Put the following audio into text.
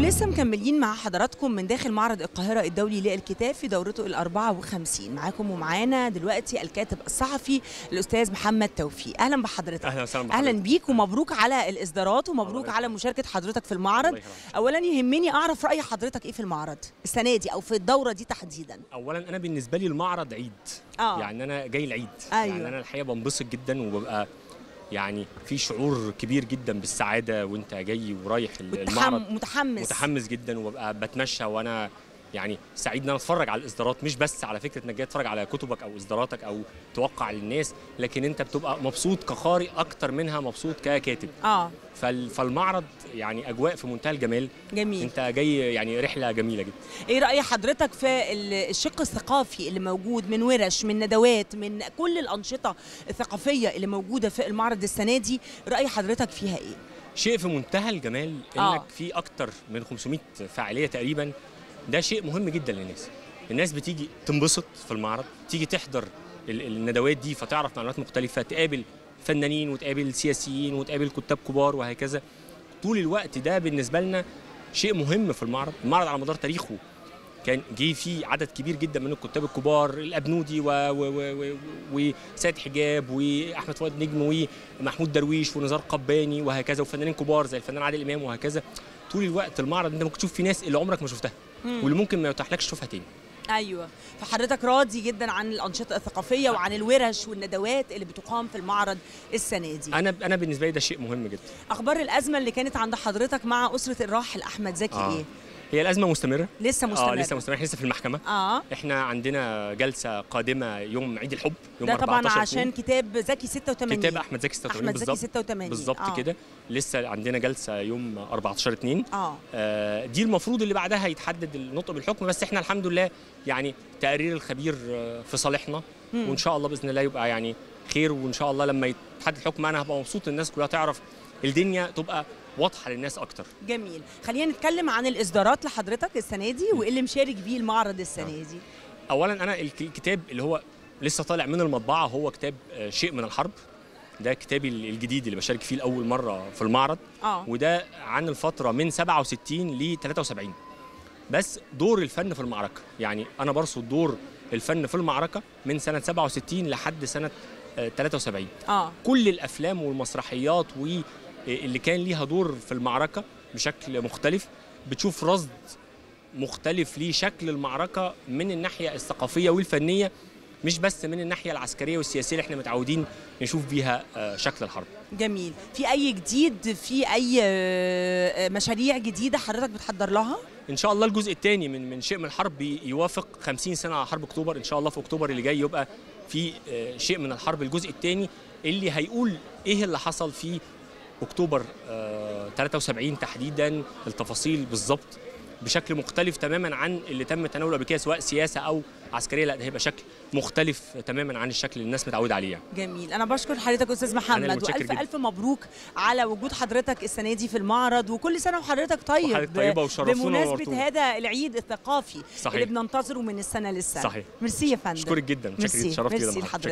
ولسه مكملين مع حضراتكم من داخل معرض القاهرة الدولي للكتاب في دورته ال 54 معاكم ومعانا دلوقتي الكاتب الصحفي الأستاذ محمد توفيق أهلا بحضرتك اهلا وسهلا أهلا بحضرتك. بيك ومبروك على الإصدارات الله ومبروك يخليك. على مشاركة حضرتك في المعرض الله يخليك. أولا يهمني أعرف رأي حضرتك إيه في المعرض السنة دي أو في الدورة دي تحديدا اولا انا بالنسبه لي المعرض عيد آه. يعني انا جاي العيد أيوة. يعني انا الحقيقه بنبسط جدا وببقى يعني في شعور كبير جدا بالسعاده وانت جاي ورايح ال- المعرض متحم... متحمس متحمس جدا وببقى بتمشى وانا يعني سعيد ان انا اتفرج على الاصدارات مش بس على فكره انك جاي تتفرج على كتبك او اصداراتك او توقع للناس لكن انت بتبقى مبسوط كقارئ اكتر منها مبسوط ككاتب آه فال- فالمعرض يعني اجواء في منتهى الجمال جميل انت جاي يعني رحله جميله جدا ايه رأي حضرتك في ال- الشق الثقافي اللي موجود من ورش من ندوات من كل الأنشطة الثقافية اللي موجودة في المعرض السنة دي رأي حضرتك فيها ايه؟ شيء في منتهى الجمال انك آه. في اكتر من 500 فعاليه تقريبا ده شيء مهم جدا للناس الناس بتيجي تنبسط في المعرض تيجي تحضر ال- الندوات دي فتعرف معلومات مختلفه تقابل فنانين وتقابل سياسيين وتقابل كتاب كبار وهكذا طول الوقت ده بالنسبه لنا شيء مهم في المعرض المعرض على مدار تاريخه كان جه فيه عدد كبير جدا من الكتاب الكبار الابنودي و... و... و... و... وسيد حجاب واحمد فؤاد نجم ومحمود درويش ونزار قباني وهكذا وفنانين كبار زي الفنان عادل امام وهكذا طول الوقت المعرض انت ممكن تشوف فيه ناس اللي عمرك ما شفتها واللي ممكن ما يتاحلكش تشوفها تاني ايوه فحضرتك راضي جدا عن الأنشطة الثقافية وعن الورش والندوات اللي بتقام في المعرض السنة دي انا انا بالنسبه لي ده شيء مهم جدا أخبار الأزمة اللي كانت عند حضرتك مع أسرة الراحل أحمد زكي آه. ايه؟ هي الازمه مستمره لسه مستمرة اه لسه مستمره احنا لسه في المحكمه اه احنا عندنا جلسه قادمه يوم عيد الحب يوم ده طبعا 14 عشان كتاب زكي 86 كتاب احمد زكي 86 أحمد زكي بالظبط 86 بالظبط آه. كده لسه عندنا جلسه يوم 14 2 اه آه، دي المفروض اللي بعدها يتحدد النطق بالحكم بس احنا الحمد لله يعني تقرير الخبير آه، في صالحنا مم. وان شاء الله باذن الله يبقى يعني خير وان شاء الله لما يتحدد الحكم انا هبقى مبسوط الناس كلها تعرف الدنيا تبقى واضحه للناس اكتر جميل خلينا نتكلم عن الاصدارات لحضرتك السنه دي وايه اللي مشارك بيه المعرض السنه دي اولا انا الك- الكتاب اللي هو لسه طالع من المطبعه هو كتاب آه، شيء من الحرب ده كتابي الجديد اللي بشارك فيه لاول مره في المعرض اه وده عن الفتره من 67 ل 73 بس دور الفن في المعركه يعني انا برصد دور الفن في المعركه من سنه 67 لحد سنه آه، 73 اه كل الافلام والمسرحيات واللي كان ليها دور في المعركه بشكل مختلف بتشوف رصد مختلف لشكل المعركه من الناحيه الثقافيه والفنيه مش بس من الناحيه العسكريه والسياسيه اللي احنا متعودين نشوف بيها آه، شكل الحرب جميل في اي جديد في اي آه، مشاريع جديده حضرتك بتحضر لها ان شاء الله الجزء الثاني من من شيء من الحرب يوافق 50 سنه على حرب اكتوبر ان شاء الله في اكتوبر اللي جاي يبقى في آه، شيء من الحرب الجزء الثاني اللي هيقول ايه اللي حصل في اكتوبر آه، 73 تحديدا التفاصيل بالظبط بشكل مختلف تماما عن اللي تم تناوله قبل كده سواء سياسه او عسكريه لا ده هيبقى شكل مختلف تماما عن الشكل اللي الناس متعوده عليه يعني. جميل انا بشكر حضرتك استاذ محمد متشكر والف جدا. الف مبروك على وجود حضرتك السنه دي في المعرض وكل سنه وحضرتك طيب وحضرتك طيبة وشرفتونا بمناسبه ونورتونا. هذا العيد الثقافي صحيح. اللي بننتظره من السنه للسنه صحيح. ميرسي يا فندم اشكرك جدا ميرسي شكرا شرفت جدا ميرسي معاك. لحضرتك